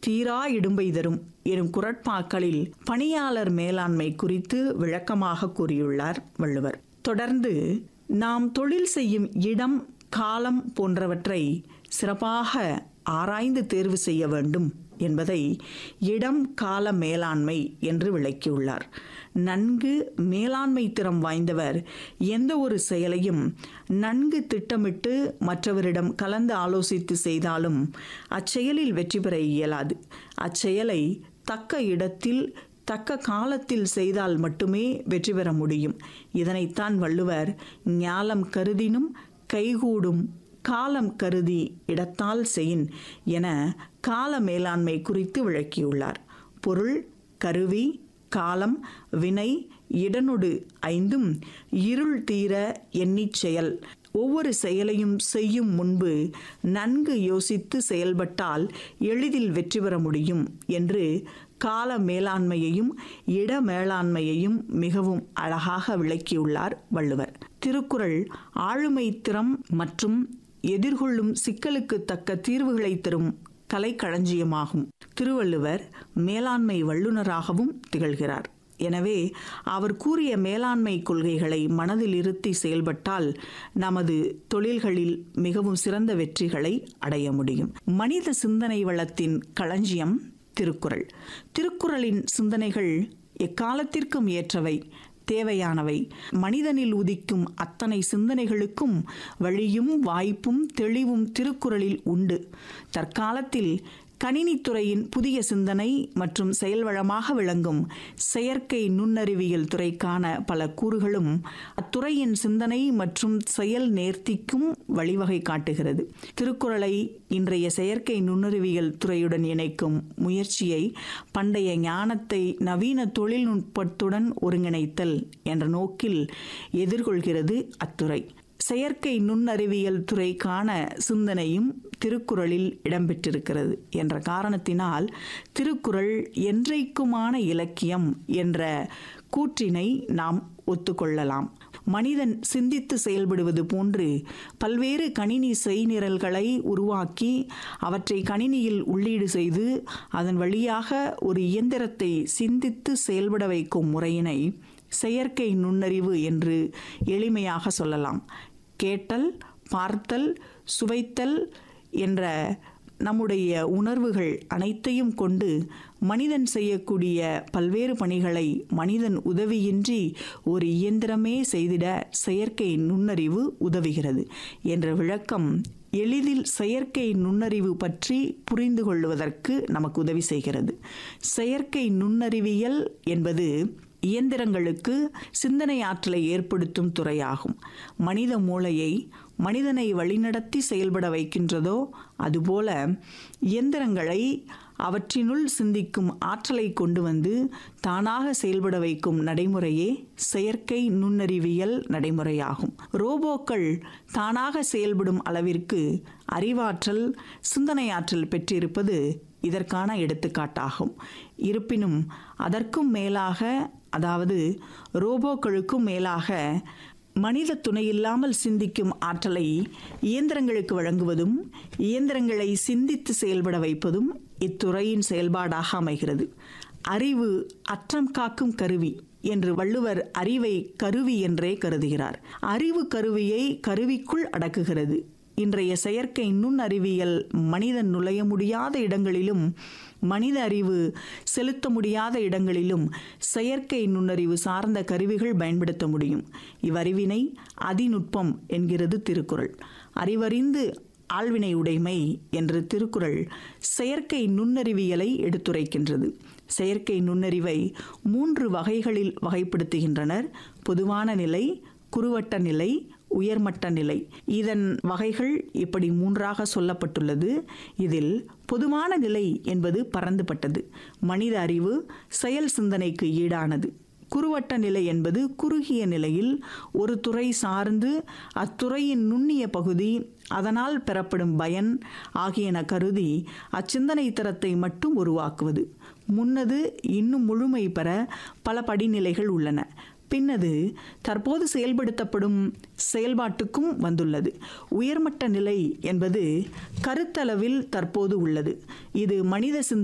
தீரா இடும்பை தரும் எனும் குரட்பாக்களில் பணியாளர் மேலாண்மை குறித்து விளக்கமாக கூறியுள்ளார் வள்ளுவர் தொடர்ந்து நாம் தொழில் செய்யும் இடம் காலம் போன்றவற்றை சிறப்பாக ஆராய்ந்து தேர்வு செய்ய வேண்டும் என்பதை இடம் கால மேலாண்மை என்று விளக்கியுள்ளார் நன்கு மேலாண்மை திறம் வாய்ந்தவர் எந்த ஒரு செயலையும் நன்கு திட்டமிட்டு மற்றவரிடம் கலந்து ஆலோசித்து செய்தாலும் அச்செயலில் வெற்றி பெற இயலாது அச்செயலை தக்க இடத்தில் தக்க காலத்தில் செய்தால் மட்டுமே வெற்றி பெற முடியும் இதனைத்தான் வள்ளுவர் ஞாலம் கருதினும் கைகூடும் காலம் கருதி இடத்தால் செயின் என கால மேலாண்மை குறித்து விளக்கியுள்ளார் பொருள் கருவி காலம் வினை இடனொடு ஐந்தும் இருள் தீர எண்ணிச் செயல் ஒவ்வொரு செயலையும் செய்யும் முன்பு நன்கு யோசித்து செயல்பட்டால் எளிதில் வெற்றி பெற முடியும் என்று கால மேலாண்மையையும் இட மேலாண்மையையும் மிகவும் அழகாக விளக்கியுள்ளார் வள்ளுவர் திருக்குறள் ஆளுமை திறம் மற்றும் எதிர்கொள்ளும் சிக்கலுக்கு தக்க தீர்வுகளை தரும் கலைக்களஞ்சியமாகும் திருவள்ளுவர் மேலாண்மை வல்லுநராகவும் திகழ்கிறார் எனவே அவர் கூறிய மேலாண்மை கொள்கைகளை மனதில் இருத்தி செயல்பட்டால் நமது தொழில்களில் மிகவும் சிறந்த வெற்றிகளை அடைய முடியும் மனித சிந்தனை வளத்தின் களஞ்சியம் திருக்குறள் திருக்குறளின் சிந்தனைகள் எக்காலத்திற்கும் ஏற்றவை தேவையானவை மனிதனில் உதிக்கும் அத்தனை சிந்தனைகளுக்கும் வழியும் வாய்ப்பும் தெளிவும் திருக்குறளில் உண்டு தற்காலத்தில் கணினித்துறையின் புதிய சிந்தனை மற்றும் செயல்வளமாக விளங்கும் செயற்கை நுண்ணறிவியல் துறைக்கான பல கூறுகளும் அத்துறையின் சிந்தனை மற்றும் செயல் நேர்த்திக்கும் வழிவகை காட்டுகிறது திருக்குறளை இன்றைய செயற்கை நுண்ணறிவியல் துறையுடன் இணைக்கும் முயற்சியை பண்டைய ஞானத்தை நவீன தொழில்நுட்பத்துடன் ஒருங்கிணைத்தல் என்ற நோக்கில் எதிர்கொள்கிறது அத்துறை செயற்கை நுண்ணறிவியல் துறைக்கான சிந்தனையும் திருக்குறளில் இடம்பெற்றிருக்கிறது என்ற காரணத்தினால் திருக்குறள் என்றைக்குமான இலக்கியம் என்ற கூற்றினை நாம் ஒத்துக்கொள்ளலாம் மனிதன் சிந்தித்து செயல்படுவது போன்று பல்வேறு கணினி செய்நிரல்களை உருவாக்கி அவற்றை கணினியில் உள்ளீடு செய்து அதன் வழியாக ஒரு இயந்திரத்தை சிந்தித்து செயல்பட வைக்கும் முறையினை செயற்கை நுண்ணறிவு என்று எளிமையாக சொல்லலாம் கேட்டல் பார்த்தல் சுவைத்தல் என்ற நம்முடைய உணர்வுகள் அனைத்தையும் கொண்டு மனிதன் செய்யக்கூடிய பல்வேறு பணிகளை மனிதன் உதவியின்றி ஒரு இயந்திரமே செய்திட செயற்கை நுண்ணறிவு உதவுகிறது என்ற விளக்கம் எளிதில் செயற்கை நுண்ணறிவு பற்றி புரிந்து கொள்வதற்கு நமக்கு உதவி செய்கிறது செயற்கை நுண்ணறிவியல் என்பது இயந்திரங்களுக்கு சிந்தனை ஆற்றலை ஏற்படுத்தும் துறையாகும் மனித மூளையை மனிதனை வழிநடத்தி செயல்பட வைக்கின்றதோ அதுபோல இயந்திரங்களை அவற்றினுள் சிந்திக்கும் ஆற்றலை கொண்டு வந்து தானாக செயல்பட வைக்கும் நடைமுறையே செயற்கை நுண்ணறிவியல் நடைமுறையாகும் ரோபோக்கள் தானாக செயல்படும் அளவிற்கு அறிவாற்றல் சிந்தனை ஆற்றல் பெற்றிருப்பது இதற்கான எடுத்துக்காட்டாகும் இருப்பினும் அதற்கும் மேலாக அதாவது ரோபோக்களுக்கும் மேலாக மனித துணையில்லாமல் சிந்திக்கும் ஆற்றலை இயந்திரங்களுக்கு வழங்குவதும் இயந்திரங்களை சிந்தித்து செயல்பட வைப்பதும் இத்துறையின் செயல்பாடாக அமைகிறது அறிவு அற்றம் காக்கும் கருவி என்று வள்ளுவர் அறிவை கருவி என்றே கருதுகிறார் அறிவு கருவியை கருவிக்குள் அடக்குகிறது இன்றைய செயற்கை நுண்ணறிவியல் மனிதன் நுழைய முடியாத இடங்களிலும் மனித அறிவு செலுத்த முடியாத இடங்களிலும் செயற்கை நுண்ணறிவு சார்ந்த கருவிகள் பயன்படுத்த முடியும் இவ்வறிவினை அதிநுட்பம் என்கிறது திருக்குறள் அறிவறிந்து ஆழ்வினை உடைமை என்று திருக்குறள் செயற்கை நுண்ணறிவியலை எடுத்துரைக்கின்றது செயற்கை நுண்ணறிவை மூன்று வகைகளில் வகைப்படுத்துகின்றனர் பொதுவான நிலை குறுவட்ட நிலை உயர்மட்ட நிலை இதன் வகைகள் இப்படி மூன்றாக சொல்லப்பட்டுள்ளது இதில் பொதுவான நிலை என்பது பரந்துபட்டது மனித அறிவு செயல் சிந்தனைக்கு ஈடானது குறுவட்ட நிலை என்பது குறுகிய நிலையில் ஒரு துறை சார்ந்து அத்துறையின் நுண்ணிய பகுதி அதனால் பெறப்படும் பயன் ஆகியன கருதி அச்சிந்தனை தரத்தை மட்டும் உருவாக்குவது முன்னது இன்னும் முழுமை பெற பல படிநிலைகள் உள்ளன பின்னது தற்போது செயல்படுத்தப்படும் செயல்பாட்டுக்கும் வந்துள்ளது உயர்மட்ட நிலை என்பது கருத்தளவில் தற்போது உள்ளது இது மனித சிந்த